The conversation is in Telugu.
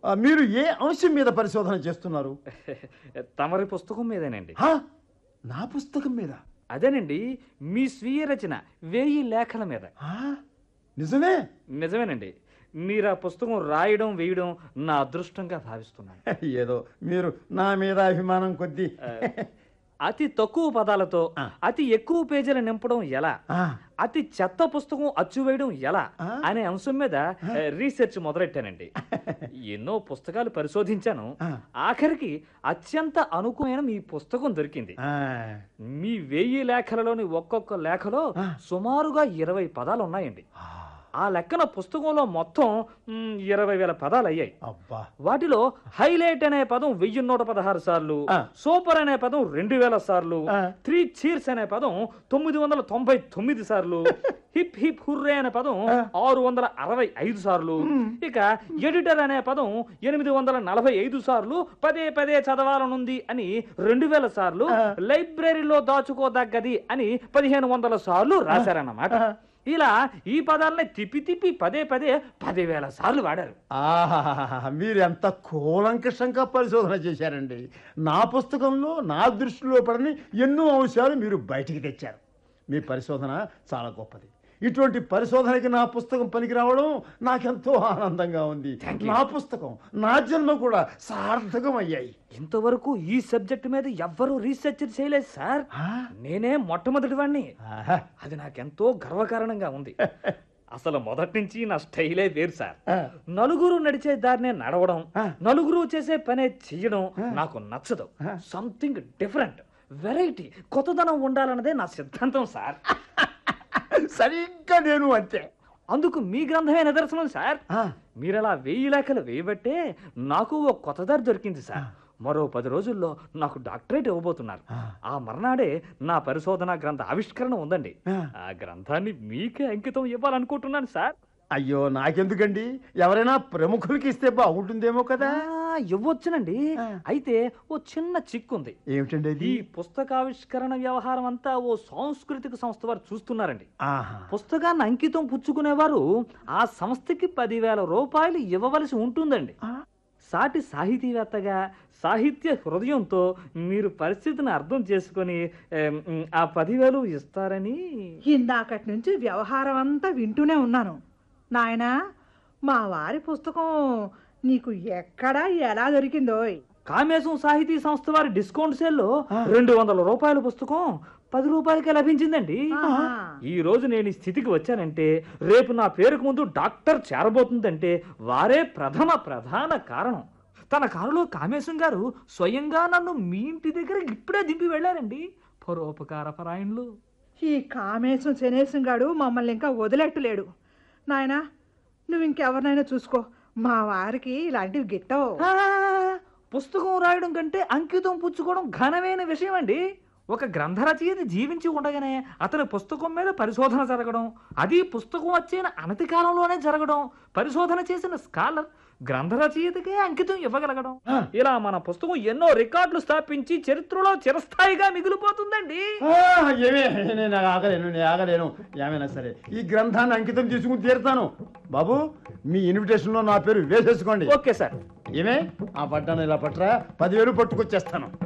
ఆ, మీరు ఏ అంశం మీద పరిశోధన చేస్తున్నారు తమరి పుస్తకం మీదేనండి హా? నా పుస్తకం మీద అదేనండి మీ స్వీయ రచన వేయి లేఖల మీద ఆ, నిజమే నిజమేనండి మీరు ఆ పుస్తకం రాయడం వేయడం నా అదృష్టంగా భావిస్తున్నాను ఏదో మీరు నా మీద అభిమానం కొద్దీ అతి తక్కువ పదాలతో ఆ. అతి ఎక్కువ పేజీలు నింపడం ఎలా ఆ, అతి చెత్త పుస్తకం అచ్చు వేయడం ఎలా ఆ. అనే అంశం మీద ఏ, రీసెర్చ్ మొదలెట్టానండి ఎన్నో పుస్తకాలు పరిశోధించాను ఆ. ఆఖరికి అత్యంత అనుకూలమైన మీ పుస్తకం దొరికింది ఆ, మీ వెయ్యి లేఖలలోని ఒక్కొక్క లేఖలో ఆ. సుమారుగా ఇరవై పదాలు ఉన్నాయండి ఆ, ఆ లెక్కన పుస్తకంలో మొత్తం మ్, ఇరవై వేల పదాలు అయ్యాయి అబ్బా వాటిలో హైలైట్ అనే పదం వెయ్యి నూట పదహారు సార్లు ఆ. సూపర్ అనే పదం రెండు వేల సార్లు ఆ. త్రీ చీర్స్ అనే పదం తొమ్మిది వందల తొంభై తొమ్మిది సార్లు హిప్ హిప్ హుర్రే అనే పదం ఆ. ఆరు వందల అరవై ఐదు సార్లు ఇక ఎడిటర్ అనే పదం ఎనిమిది వందల నలభై ఐదు సార్లు పదే పదే చదవాలనుంది అని రెండు వేల సార్లు ఆ. లైబ్రరీలో దాచుకోదగ్గది అని పదిహేను వందల సార్లు రాశారన్నమాట ఆ. ఇలా ఈ పదాలని తిప్పి తిప్పి పదే పదే పదివేల సార్లు వాడారు ఆహాహాహా, మీరు ఎంత కూలంకషంగా పరిశోధన చేశారండి నా పుస్తకంలో నా దృష్టిలో పడని ఎన్నో అంశాలు మీరు బయటికి తెచ్చారు మీ పరిశోధన చాలా గొప్పది ఇటువంటి పరిశోధనకి నా పుస్తకం పనికి రావడం నాకెంతో ఆనందంగా ఉంది నా పుస్తకం నా జన్మ కూడా సార్థకం అయ్యాయి ఇంతవరకు ఈ సబ్జెక్ట్ మీద ఎవ్వరూ రీసెర్చ్ చేయలేదు సార్ ఆ? నేనే మొట్టమొదటి వాణ్ణి ఆహా. అది నాకెంతో గర్వకారణంగా ఉంది అసలు మొదటి నుంచి నా స్టైలే వేరు సార్ ఆ. నలుగురు నడిచే దారినే నడవడం ఆ. నలుగురు చేసే పనే చెయ్యడం నాకు నచ్చదు సంథింగ్ డిఫరెంట్ వెరైటీ కొత్తదనం ఉండాలన్నదే నా సిద్ధాంతం సార్ సరిగ్గా నేను అంతే అందుకు మీ గ్రంథమే నిదర్శనం సార్ ఆ. మీరలా వెయ్యి లేఖలు వేయబట్టే నాకు ఓ కొత్త దారి దొరికింది సార్ మరో పది రోజుల్లో నాకు డాక్టరేట్ ఇవ్వబోతున్నారు ఆ. ఆ మర్నాడే నా పరిశోధన గ్రంథ ఆవిష్కరణ ఉందండి ఆ. ఆ గ్రంథాన్ని మీకే అంకితం ఇవ్వాలనుకుంటున్నాను సార్ అయ్యో నాకెందుకండి ఎవరైనా ప్రముఖులకి ఇస్తే బాగుంటుందేమో కదా ఆ, ఇవ్వొచ్చునండి ఆ. అయితే ఓ చిన్న చిక్కుంది ఏమిటండి అది ఈ పుస్తకావిష్కరణ వ్యవహారం అంతా ఓ సాంస్కృతిక సంస్థ వారు చూస్తున్నారండి ఆహా పుస్తకాన్ని అంకితం పుచ్చుకునేవారు ఆ సంస్థకి పదివేల రూపాయలు ఇవ్వవలసి ఉంటుందండి ఆ. సాటి సాహితీవేత్తగా సాహిత్య హృదయంతో మీరు పరిస్థితిని అర్థం చేసుకొని ఏం, ఆ పదివేలు ఇస్తారని ఇందాకటి నుంచి వ్యవహారం అంతా వింటూనే ఉన్నాను నాయనా మా వారి పుస్తకం నీకు ఎక్కడా ఎలా దొరికిందోయ్ కామేశం సాహితీ సంస్థ వారి డిస్కౌంట్ సేల్లో రెండు వందల రూపాయల పుస్తకం పది రూపాయలకే లభించిందండి ఆహా. ఈ రోజు నేను ఈ స్థితికి వచ్చానంటే రేపు నా పేరుకు ముందు డాక్టర్ చేరబోతుందంటే వారే ప్రథమ ప్రధాన కారణం తన కారులో కామేశం గారు స్వయంగా నన్ను మీ ఇంటి దగ్గర ఇప్పుడే దింపి వెళ్ళారండి పరోపకార పరాయణులు ఈ కామేశం శనేశం గాడు మమ్మల్ని ఇంకా వదిలేట్టులేడు నాయనా నువ్వు ఇంకెవరినైనా చూసుకో మా వారికి ఇలాంటివి గిట్టవు ఆ, పుస్తకం రాయడం కంటే అంకితం పుచ్చుకోవడం ఘనమైన విషయం అండి ఒక గ్రంథ రచయిత జీవించి ఉండగానే అతని పుస్తకం మీద పరిశోధన జరగడం అది పుస్తకం వచ్చిన అనతి కాలంలోనే జరగడం పరిశోధన చేసిన స్కాలర్ గ్రంథ రచయితకే అంకితం ఇవ్వగలగడం ఆ. ఇలా మన పుస్తకం ఎన్నో రికార్డులు స్థాపించి చరిత్రలో చిరస్థాయిగా మిగిలిపోతుందండి ఆ, ఏమే నేను ఆగలేను నేను ఆగలేను ఏమైనా సరే ఈ గ్రంథాన్ని అంకితం తీసుకుని తీరుతాను బాబు మీ ఇన్విటేషన్లో నా పేరు వేసేసుకోండి ఓకే సార్ ఏమే ఆ పట్టాను ఇలా పట్టరా పదివేలు పట్టుకొచ్చేస్తాను